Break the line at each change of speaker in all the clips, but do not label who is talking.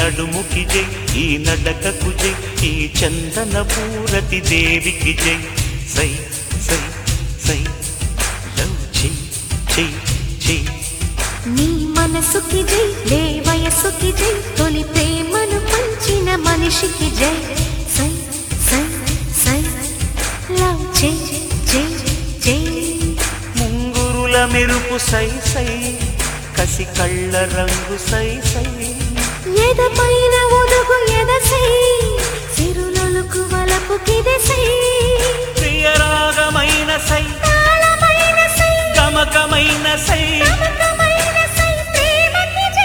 నడుముకి జై ఈ నడకకు జై ఈ చందన పూరతి దేవికి జై సై సై సై లవ్ చెయ్ చెయ్ చెయ్
నీ మనసుకి జై లే వయసుకి జై తొలి ప్రేమను పంచిన మనిషికి జై సై సై సై లవ్ జై జై జై
ముంగురుల మెరుపు సై సై కసి కళ్ళ రంగు సై సై
ఎద పైన ఒలుగు ఎద సై సిరులొలుకు వలపు కిద సై
ప్రియరాగమైన సై
తాళమైన సై
గమకమైన సై
నమ్మకమైన సై ప్రేమకి జై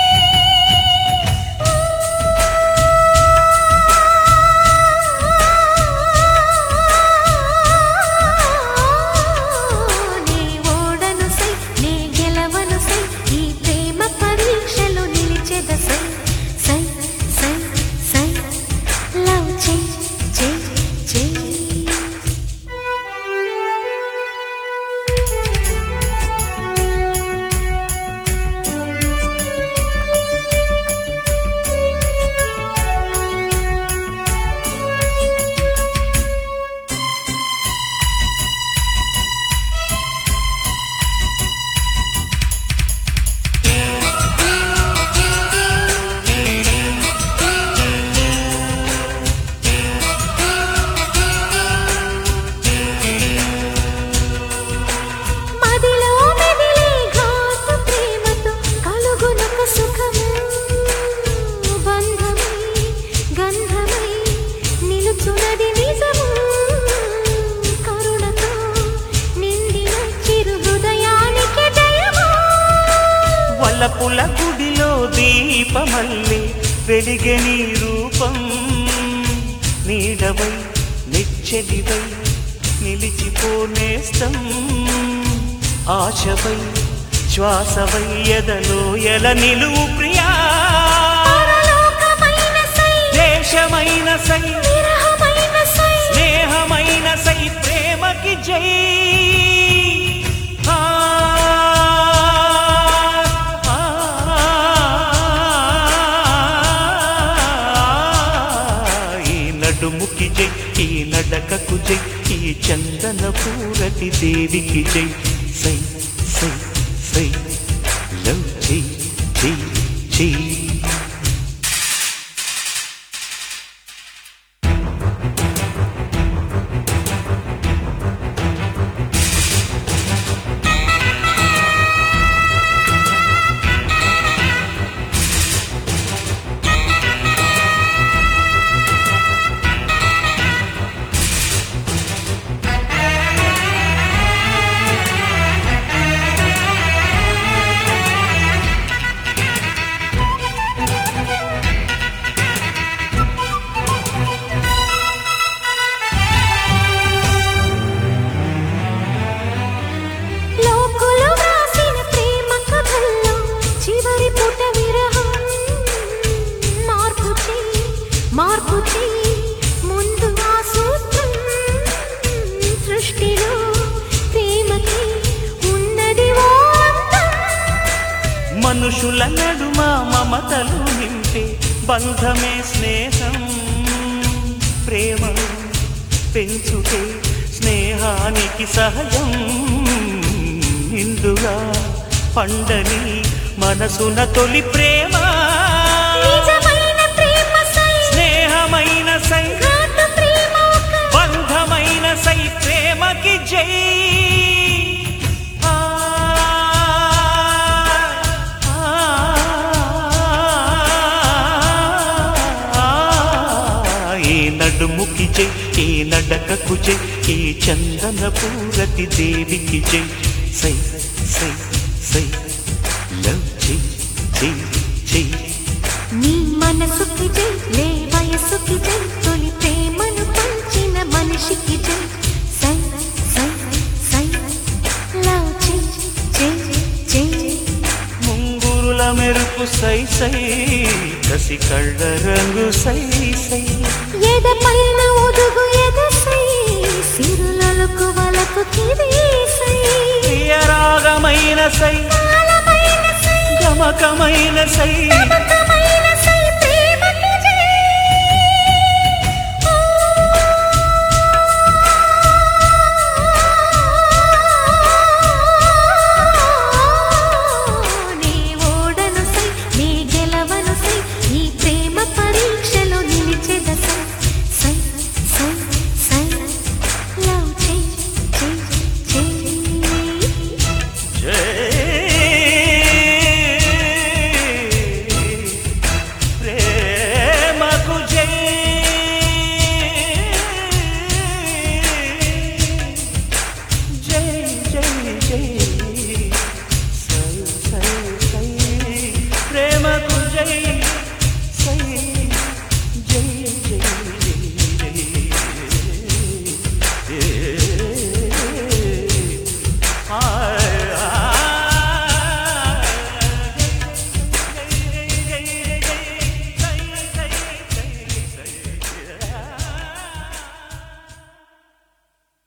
నీ ఓడను సై నీ గెలవను సై ఈ ప్రేమ పరీక్షలో నిలిచెద సై సై సై సై లవ్ చే చే చే మదిలో మెదిలే ఘాటు ప్రేమతో కలుగునొక సుఖము బంధమై గంధమై నిలుచున్నది నిజము కరుణతో నిండిన చిరు హృదయానికి జయము
వలపుల గుడిలో దీపమల్లి వెలిగే నీ రూపం నీడవై నిచ్చెలివై నిలిచిపోనేస్తం ఆశవై శ్వాసవై ఎదలో ఎల నిలువు ప్రియా
పరలోకమైన సై
దేశమైన సై
విరహమైన సై
స్నేహమైన సై ప్రేమకి జై ఆ, ఆ, ఈ నడుముకి జై ఈ నడకకు జై ఈ చందన పూరతి దేవికి జై సై సై సై లవ్ జై జై జై
లోకులు వ్రాసిన ప్రేమ కథల్లో చివరి పుట విరహం మార్పు చేయి మార్పు చేయి ముందు ఆ సూత్రం సృష్టిలో ప్రేమకి ఉన్నది ఓ అందం
మనుషుల నడుమ మమతలు నింపే బంధమే స్నేహం ప్రేమ పెంచుకే స్నేహానికి సహజం నిండుగా పండని మనసున తొలి ప్రేమ
నిజమైన ప్రేమ సై
స్నేహమైన సై
ఘాటు ప్రేమ ఒక
బంధమైన సై ప్రేమకి జై ఆ, ఆ, ఈ నడుముకి జై ఈ నడకకు జై ఈ చందన పూరతి దేవికి జై సై సై సై లవ్ జై జై జై
నీ మనసుకి జై లే వయసుకి జై తొలి ప్రేమను పంచిన మనిషికి జై సై సై సై లవ్ జై జై జై
ముంగురుల మెరుపు సై సై కసి కళ్ళ రంగు సై సై
ఎద పైన ఒదుగు ఎద సై సిరులకు వలకు కిది సై
ప్రియరాగమైన సై
తాళమైన సై
గమకమైన సై